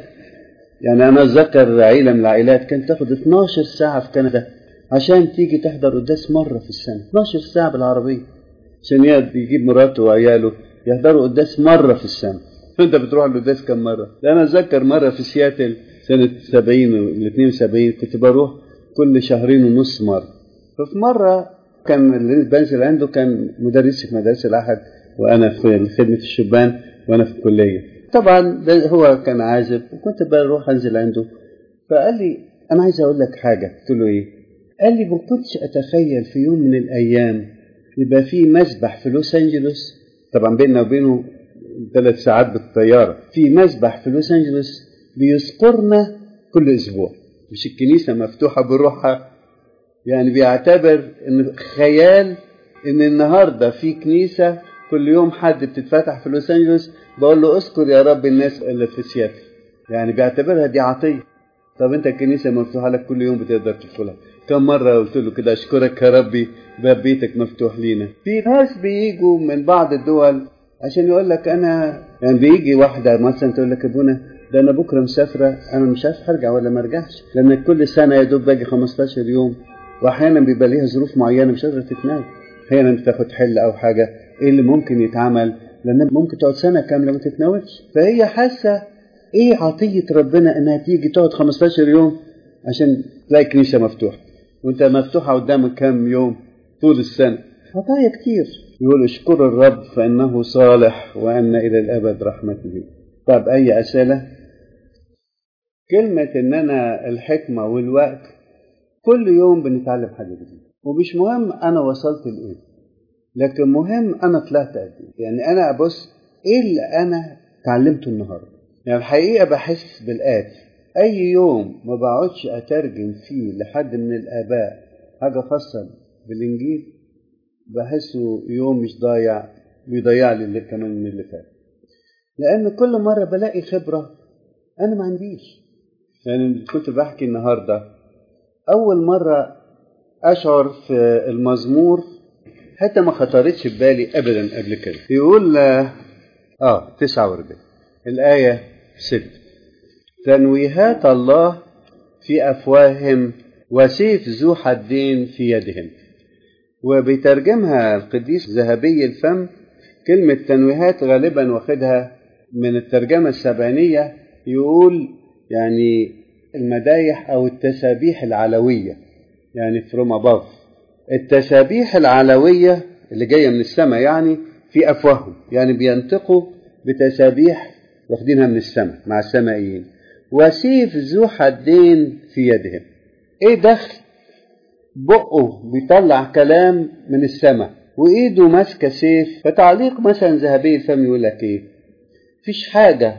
S1: يعني انا اتذكر عيله من العائلات كانت تاخد 12 ساعه في كندا عشان تيجي تحضر قداس مره في السنه 12 ساعه بالعربيه عشان يجيب مراته وعياله يحضروا قداس مرة في السنة انت بتروح القداس كم مرة ده انا اتذكر مرة في سياتل سنة 70 ل 72 كنت بروح كل شهرين ونص مرة ففي مرة كان اللي بنزل عنده كان مدرسي في مدرسة الأحد وأنا في خدمة الشبان وأنا في الكلية طبعا ده هو كان عازب وكنت بروح أنزل عنده فقال لي أنا عايز أقول لك حاجة قلت له إيه؟ قال لي ما كنتش أتخيل في يوم من الأيام يبقى في مسبح في لوس أنجلوس طبعا بيننا وبينه ثلاث ساعات بالطياره في مسبح في لوس انجلوس بيذكرنا كل اسبوع مش الكنيسه مفتوحه بروحها يعني بيعتبر ان خيال ان النهارده في كنيسه كل يوم حد بتتفتح في لوس انجلوس بقول له اذكر يا رب الناس اللي في سياتل يعني بيعتبرها دي عطيه طب انت الكنيسه مفتوحه لك كل يوم بتقدر تدخلها كم مره قلت له كده اشكرك يا ربي باب بيتك مفتوح لينا في ناس بيجوا من بعض الدول عشان يقول لك انا يعني بيجي واحده مثلا تقول لك ابونا ده انا بكره مسافره انا مش عارف هرجع ولا ما ارجعش لان كل سنه يا دوب باجي 15 يوم واحيانا بيبقى ليها ظروف معينه مش قادره تتنام احيانا بتاخد حل او حاجه ايه اللي ممكن يتعمل لان ممكن تقعد سنه كامله ما تتناولش فهي حاسه ايه عطيه ربنا انها تيجي تقعد 15 يوم عشان تلاقي كنيسه مفتوحه وانت مفتوحه قدامك كام يوم طول السنه عطايا كتير يقول اشكر الرب فانه صالح وان الى الابد رحمته طب اي اسئله كلمه ان انا الحكمه والوقت كل يوم بنتعلم حاجه جديده ومش مهم انا وصلت لايه لكن مهم انا طلعت قد ايه يعني انا ابص ايه اللي انا اتعلمته النهارده يعني الحقيقه بحس بالاتي اي يوم ما بقعدش اترجم فيه لحد من الاباء حاجه خاصه بالانجيل بحسه يوم مش ضايع بيضيع لي اللي كمان من اللي فات لان كل مره بلاقي خبره انا ما عنديش يعني كنت بحكي النهارده اول مره اشعر في المزمور حتى ما خطرتش في بالي ابدا قبل كده يقول اه 49 الايه 6 تنويهات الله في افواههم وسيف ذو حدين في يدهم وبيترجمها القديس ذهبي الفم كلمة تنويهات غالبا واخدها من الترجمة السبعينية يقول يعني المدايح أو التسابيح العلوية يعني from above التسابيح العلوية اللي جاية من السماء يعني في أفواههم يعني بينطقوا بتسابيح واخدينها من السماء مع السمائيين وسيف ذو حدين في يدهم ايه دخل بقه بيطلع كلام من السماء وايده ماسكه سيف فتعليق مثلا ذهبي الفم يقول لك ايه فيش حاجه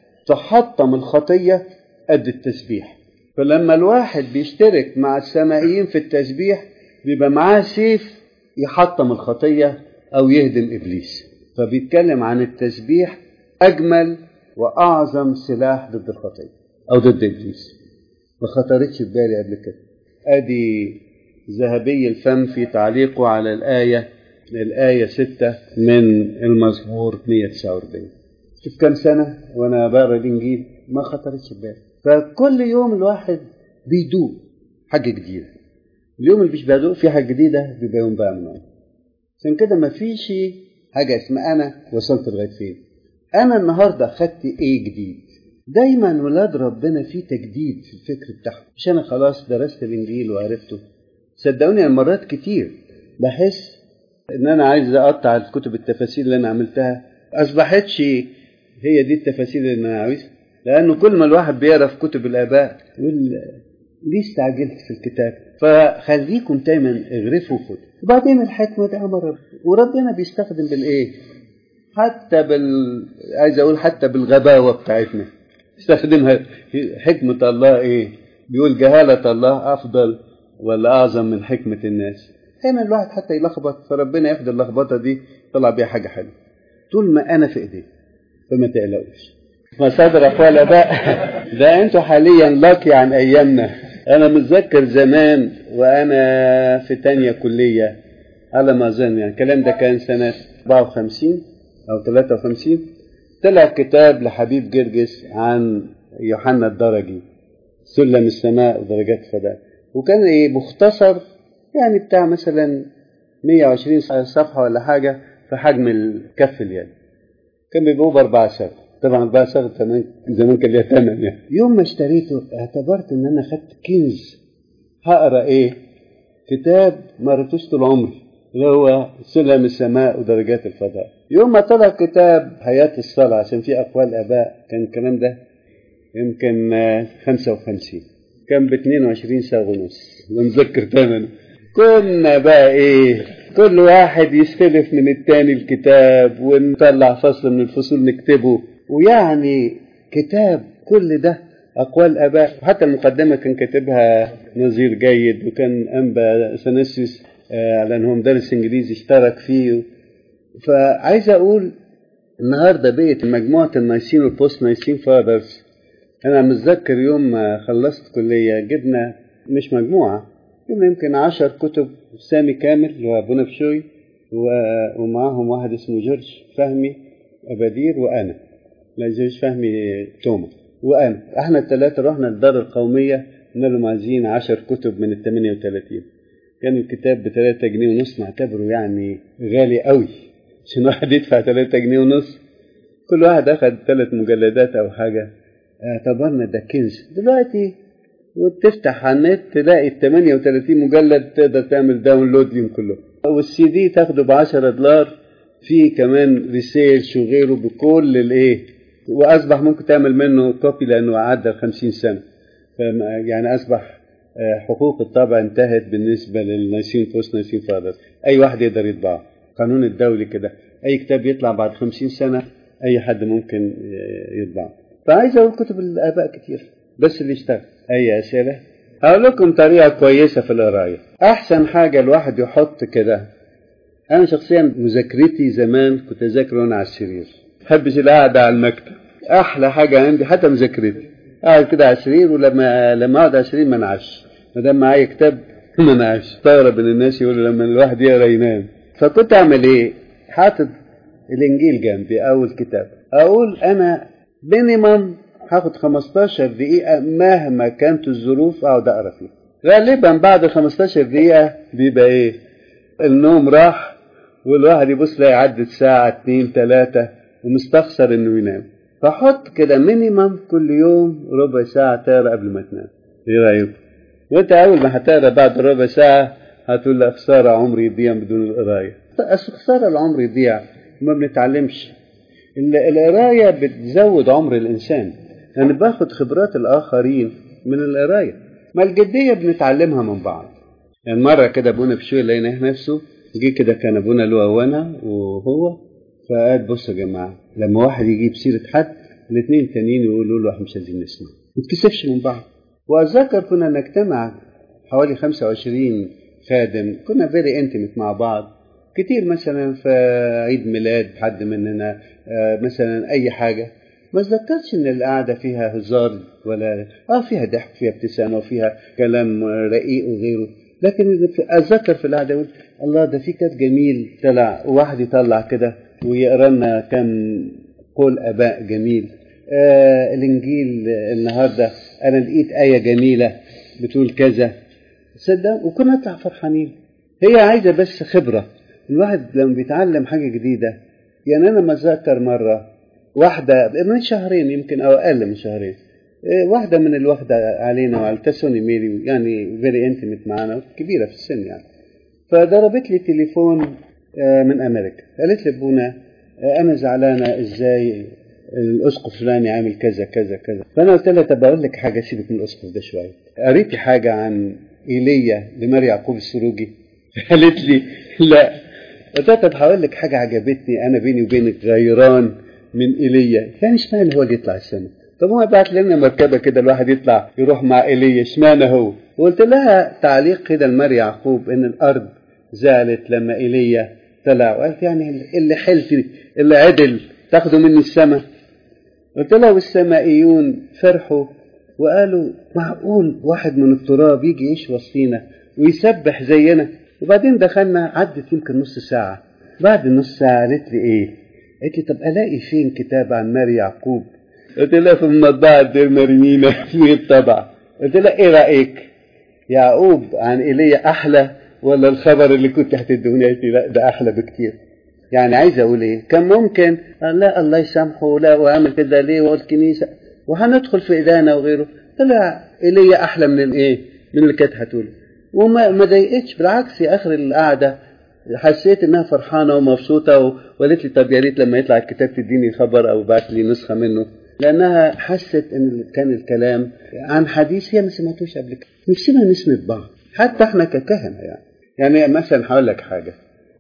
S1: تحطم الخطيه قد التسبيح فلما الواحد بيشترك مع السمائيين في التسبيح بيبقى معاه سيف يحطم الخطيه او يهدم ابليس فبيتكلم عن التسبيح اجمل واعظم سلاح ضد الخطيه او ضد ابليس ما خطرتش في بالي قبل كده ادي ذهبي الفم في تعليقه على الآية الآية ستة من المزمور 149 شوف كم سنة وأنا بقرا الإنجيل ما خطرتش في بالي فكل يوم الواحد بيدوق حاجة جديدة اليوم اللي مش بيدوق فيه حاجة جديدة بيبقى يوم بقى من عشان كده ما فيش حاجة اسمها أنا وصلت لغاية فين أنا النهاردة خدت إيه جديد دايما ولاد ربنا في تجديد في الفكر بتاعهم مش أنا خلاص درست الإنجيل وعرفته صدقوني مرات كتير بحس ان انا عايز اقطع الكتب التفاسير اللي انا عملتها اصبحتش هي دي التفاسير اللي انا عاوزها لانه كل ما الواحد بيقرا في كتب الاباء يقول ليه استعجلت في الكتاب فخليكم دايما اغرفوا خدوا وبعدين الحكمه دي امر وربنا بيستخدم بالايه حتى بال عايز اقول حتى بالغباوه بتاعتنا استخدمها حكمه الله ايه بيقول جهاله الله افضل ولا اعظم من حكمه الناس دايما الواحد حتى يلخبط فربنا ياخد اللخبطه دي طلع بيها حاجه حلوه طول ما انا في ايديه فما تقلقوش مصادر اقوال اباء ده انتوا حاليا لاقي عن ايامنا انا متذكر زمان وانا في تانية كليه على ما اظن يعني الكلام ده كان سنه 54 او 53 طلع كتاب لحبيب جرجس عن يوحنا الدرجي سلم السماء ودرجات الفضاء وكان ايه مختصر يعني بتاع مثلا 120 صفحه ولا حاجه في حجم الكف اليد كان بيبقوا باربع صفحه طبعا اربع صفحه زمان زمان كان ليها ثمن يعني يوم ما اشتريته اعتبرت ان انا خدت كنز هقرا ايه كتاب ما قريتوش طول عمري اللي هو سلم السماء ودرجات الفضاء يوم ما طلع كتاب حياة الصلاة عشان في أقوال آباء كان الكلام ده يمكن 55 كان ب 22 ساعة ونص ونذكر ثمنه كنا بقى ايه كل واحد يستلف من التاني الكتاب ونطلع فصل من الفصول نكتبه ويعني كتاب كل ده أقوال آباء وحتى المقدمة كان كاتبها نظير جيد وكان أنبا سنسيوس لأن هو مدرس إنجليزي اشترك فيه فعايز أقول النهارده بقيت مجموعة النايسين والبوست نايسين فاذرز أنا متذكر يوم ما خلصت كلية جبنا مش مجموعة جبنا يمكن عشر كتب سامي كامل اللي هو أبونا بشوي ومعاهم واحد اسمه جورج فهمي أبادير وأنا لا جورج فهمي توما وأنا احنا الثلاثة رحنا الدار القومية قلنا لهم عايزين عشر كتب من ال 38 كان الكتاب ب 3 جنيه ونص نعتبره يعني غالي قوي عشان واحد يدفع 3 جنيه ونص كل واحد أخد ثلاث مجلدات أو حاجة اعتبرنا ده كنز دلوقتي وتفتح على النت تلاقي ال 38 مجلد تقدر تعمل داونلود ليهم كلهم والسي دي تاخده ب 10 دولار في كمان ريسيرش وغيره بكل الايه واصبح ممكن تعمل منه كوبي لانه عدى ال 50 سنه يعني اصبح حقوق الطبع انتهت بالنسبه للنايسين بوست نايسين فاذرز اي واحد يقدر يطبعه القانون الدولي كده اي كتاب يطلع بعد 50 سنه اي حد ممكن يطبعه فعايز اقول كتب الاباء كتير بس اللي اشتغل اي اسئله هقول لكم طريقه كويسه في القرايه احسن حاجه الواحد يحط كده انا شخصيا مذاكرتي زمان كنت اذاكر وانا على السرير بحبش القعده على المكتب احلى حاجه عندي حتى مذاكرتي قاعد كده على السرير ولما لما اقعد على السرير ما انعش ما دام معايا كتاب ما انعش استغرب ان الناس يقولوا لما الواحد يقرا ينام فكنت اعمل ايه حاطط الانجيل جنبي او الكتاب اقول انا مينيمم هاخد 15 دقيقة مهما كانت الظروف اقعد اقرا فيها غالبا بعد 15 دقيقة بيبقى ايه النوم راح والواحد يبص لا عدت ساعة اتنين تلاتة ومستخسر انه ينام فحط كده مينيمم كل يوم ربع ساعة تقرا قبل ما تنام ايه رأيكم؟ وانت اول ما هتقرا بعد ربع ساعة هتقول لا خسارة عمري يضيع بدون القراية أصل خسارة العمر يضيع ما بنتعلمش القراية بتزود عمر الإنسان أنا يعني باخد خبرات الآخرين من القراية ما الجدية بنتعلمها من بعض يعني مرة كده أبونا بشوي لقينا نفسه جه كده كان أبونا له وأنا وهو فقال بصوا يا جماعة لما واحد يجيب سيرة حد الاثنين تانيين يقولوا له احنا مش عايزين نسمع ما تكسفش من بعض وأتذكر كنا نجتمع حوالي 25 خادم كنا فيري انتمت مع بعض كتير مثلا في عيد ميلاد حد مننا مثلا اي حاجه ما اتذكرش ان القعده فيها هزار ولا اه فيها ضحك فيها ابتسامه وفيها كلام رقيق وغيره لكن اتذكر في القعده اقول الله ده في كتاب جميل طلع واحد يطلع كده ويقرا لنا كم قول اباء جميل آه الانجيل النهارده انا لقيت ايه جميله بتقول كذا تصدق وكنا نطلع فرحانين هي عايزه بس خبره الواحد لما بيتعلم حاجه جديده يعني انا متذكر مره واحده من شهرين يمكن او اقل من شهرين واحده من الواخده علينا وعلى تسوني ميلي يعني فيري انتمت معانا كبيره في السن يعني فضربت لي تليفون من امريكا قالت لي ابونا انا زعلانه ازاي الاسقف فلاني عامل كذا كذا كذا فانا قلت لها طب اقول لك حاجه سيبك من الاسقف ده شويه قريتي حاجه عن ايليا لماري يعقوب السروجي قالت لي لا قلت لها طب هقول لك حاجه عجبتني انا بيني وبينك غيران من ايليا يعني اشمعنى هو اللي يطلع السماء طب هو بعت لنا مركبه كده الواحد يطلع يروح مع ايليا اشمعنى هو وقلت لها تعليق كده لماري يعقوب ان الارض زالت لما ايليا طلع وقالت يعني اللي حلف اللي عدل تاخده مني السماء قلت لها والسمائيون فرحوا وقالوا معقول واحد من التراب يجي يعيش وسطينا ويسبح زينا وبعدين دخلنا عدت يمكن نص ساعة بعد نص ساعة قالت لي ايه؟ قالت لي طب الاقي فين كتاب عن ماري يعقوب؟ قلت لها في المطبعة دير مرمينا في الطبع قلت لها ايه رأيك؟ يعقوب عن ايليا احلى ولا الخبر اللي كنت هتدوني قالت لي لا ده احلى بكتير يعني عايز اقول ايه كان ممكن لا الله يسامحه لا واعمل كده ليه والكنيسه وهندخل في ايدانا وغيره طلع ايليا احلى من الايه من اللي كانت هتقوله وما ما ضايقتش بالعكس في اخر القعده حسيت انها فرحانه ومبسوطه وقالت لي طب يا ريت لما يطلع الكتاب تديني خبر او بعت لي نسخه منه لانها حست ان كان الكلام عن حديث هي ما سمعتوش قبل كده نفسنا نسند بعض حتى احنا ككهنه يعني يعني مثلا هقول لك حاجه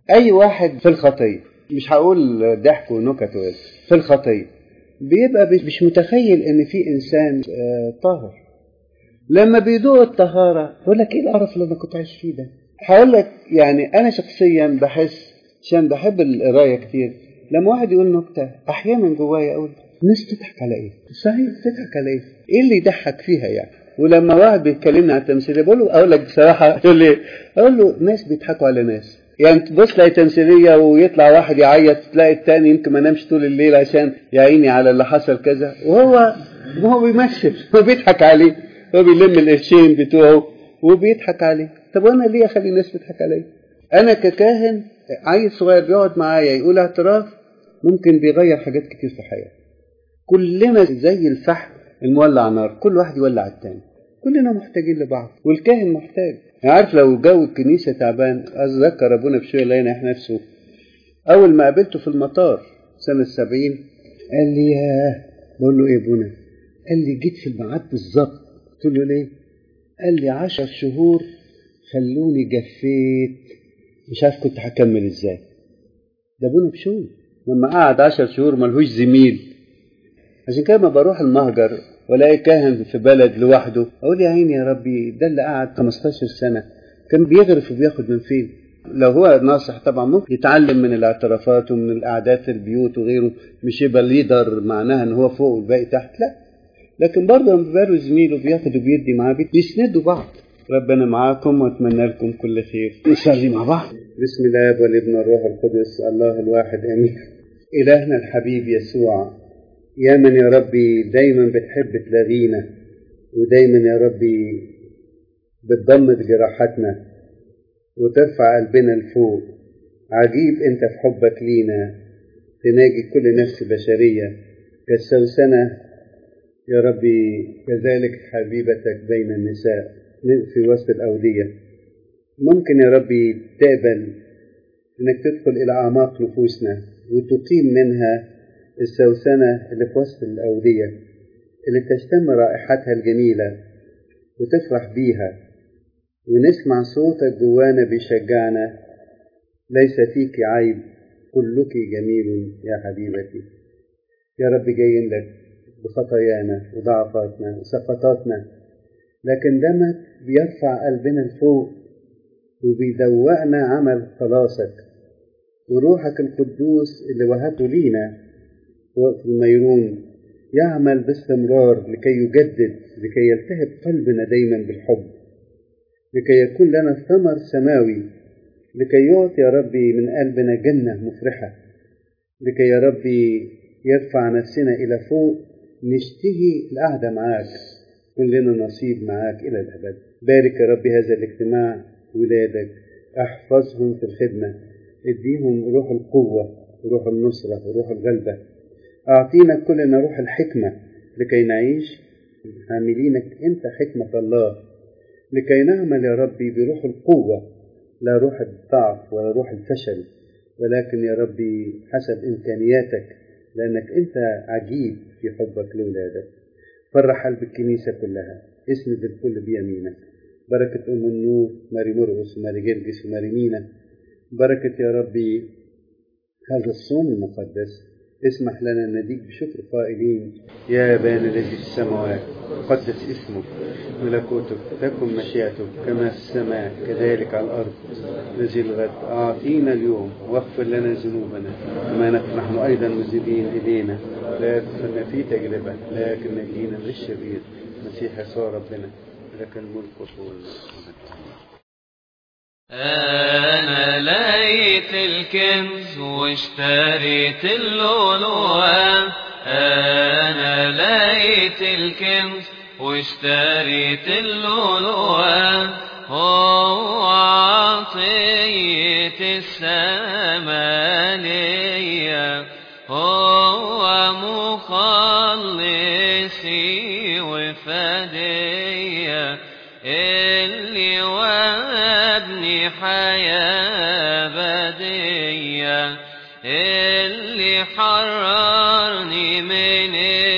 S1: اي واحد في الخطيه مش هقول ضحك ونكت في الخطيه بيبقى مش متخيل ان في انسان طاهر لما بيدوق الطهاره يقول لك ايه القرف اللي انا كنت عايش فيه ده هقول لك يعني انا شخصيا بحس عشان بحب القرايه كتير لما واحد يقول نكته احيانا جوايا اقول الناس تضحك على ايه؟ صحيح تضحك على ايه؟ ايه اللي يضحك فيها يعني؟ ولما واحد بيتكلمني عن التمثيليه بقول له اقول لك بصراحه يقول لي اقول له ناس بيضحكوا على ناس يعني تبص تلاقي تمثيليه ويطلع واحد يعيط تلاقي التاني يمكن ما نامش طول الليل عشان يا عيني على اللي حصل كذا وهو هو بيمثل هو بيضحك عليه هو بيلم القرشين بتوعه وبيضحك عليه طب وانا ليه اخلي الناس تضحك عليا؟ انا ككاهن عيل صغير بيقعد معايا يقول اعتراف ممكن بيغير حاجات كتير في حياته كلنا زي الفحم المولع نار كل واحد يولع التاني كلنا محتاجين لبعض والكاهن محتاج يعني عارف لو جو الكنيسه تعبان اتذكر ابونا بشويه لقينا احنا نفسه اول ما قابلته في المطار سنه السبعين قال لي ياه بقول له ايه ابونا قال لي جيت في الميعاد بالظبط قلت له ليه قال لي عشر شهور خلوني جفيت مش عارف كنت هكمل ازاي ده ابونا بشوي لما قعد عشر شهور ملهوش زميل عشان كده ما بروح المهجر والاقي كاهن في بلد لوحده اقول يا عيني يا ربي ده اللي قعد 15 سنه كان بيغرف وبياخد من فين لو هو ناصح طبعا ممكن يتعلم من الاعترافات ومن القعدات البيوت وغيره مش يبقى ليدر معناها ان هو فوق والباقي تحت لا لكن برضه لما بيبقى زميله بياخد وبيدي معاه بيسندوا بعض ربنا معاكم واتمنى لكم كل خير نصلي مع بعض بسم الله والابن والروح القدس الله الواحد امين الهنا الحبيب يسوع يا من يا ربي دايما بتحب تلاغينا ودايما يا ربي بتضمد جراحاتنا وترفع قلبنا لفوق عجيب انت في حبك لينا تناجي كل نفس بشرية كالسوسنة يا ربي كذلك حبيبتك بين النساء في وسط الأودية ممكن يا ربي تقبل انك تدخل الى اعماق نفوسنا وتقيم منها السوسنة اللي في وسط الأودية اللي تشتم رائحتها الجميلة وتفرح بيها ونسمع صوتك جوانا بيشجعنا ليس فيك عيب كلك جميل يا حبيبتي يا رب جايين لك بخطايانا وضعفاتنا وسقطاتنا لكن دمك بيرفع قلبنا لفوق وبيدوقنا عمل خلاصك وروحك القدوس اللي وهبته لينا وقت الميرون يعمل باستمرار لكي يجدد لكي يلتهب قلبنا دايما بالحب لكي يكون لنا ثمر سماوي لكي يعطي يا ربي من قلبنا جنة مفرحة لكي يا ربي يرفع نفسنا إلى فوق نشتهي القعدة معاك كلنا نصيب معاك إلى الأبد بارك يا ربي هذا الاجتماع ولادك احفظهم في الخدمة اديهم روح القوة وروح النصرة وروح الغلبة أعطينا كلنا روح الحكمة لكي نعيش عاملينك أنت حكمة الله لكي نعمل يا ربي بروح القوة لا روح الضعف ولا روح الفشل ولكن يا ربي حسب إمكانياتك لأنك أنت عجيب في حبك لأولادك فرح قلب الكنيسة كلها اسند الكل بيمينك بركة أم النور ماري مرقس وماري جرجس وماري مينا بركة يا ربي هذا الصوم المقدس اسمح لنا نديك بشكر قائلين يا أبانا الذي في السماوات قدس اسمك ملكوتك تكن مشيئتك كما في السماء كذلك على الأرض الذي الغد أعطينا اليوم واغفر لنا ذنوبنا كما نحن أيضا مذنبين إلينا لا تدخلنا في تجربة لكن نجينا من الشرير مسيح يسوع ربنا لك الملك والقوة
S2: أنا لقيت الكنز واشتريت اللؤلؤة أنا لقيت الكنز واشتريت اللؤلؤة هو عطية السمانية هو مخلصي وفدية اللي وابني حياة بدية اللي حررني من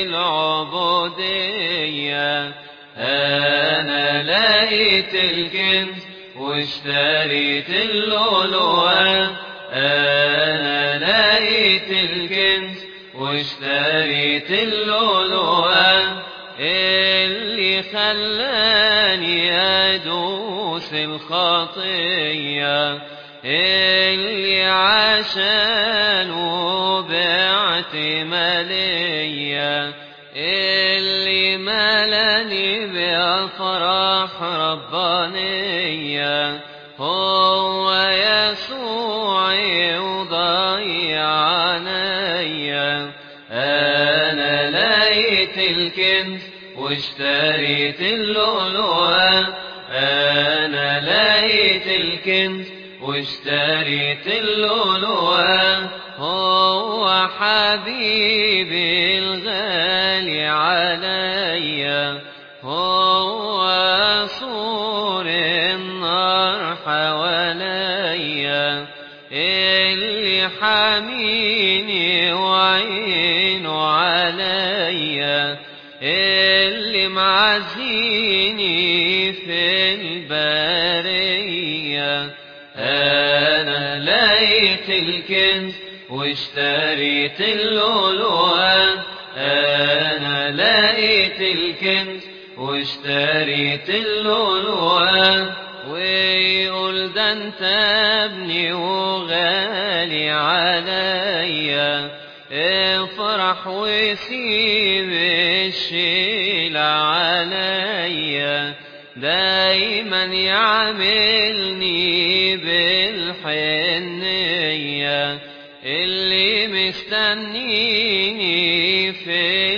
S2: العبودية أنا لقيت الكنز واشتريت اللؤلؤة أنا لقيت الكنز واشتريت اللؤلؤة اللي خلاني أدوس الخطية اللي عشانه بعت مالية اللي ملاني بأفراح ربانية هو يسوعي وضيع عليا أنا لقيت الكنز واشتريت اللؤلؤة أنا لقيت الكنز واشتريت اللؤلؤة هو حبيبي الغالي عليا هو سور النار حواليا اللي حاميني وعينه عليا اللي معزيني في البرية أنا لقيت الكنز واشتريت اللؤلؤة أنا لقيت الكنز واشتريت اللؤلؤة ويقول ده انت ابني وغالي عليا افرح وسيب الشيل عليا دايما يعاملني بالحنية اللي مستنيني في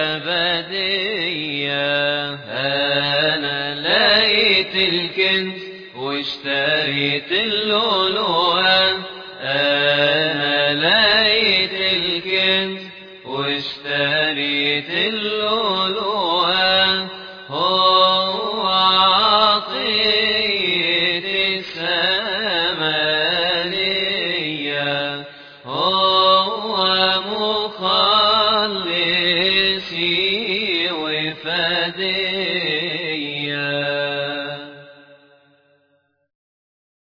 S2: الأبدية أنا لقيت الكنز واشتريت اللؤلؤة أنا لقيت الكنز واشتريت اللؤلؤة هو عطية الثمانية هو مخلصي وفدية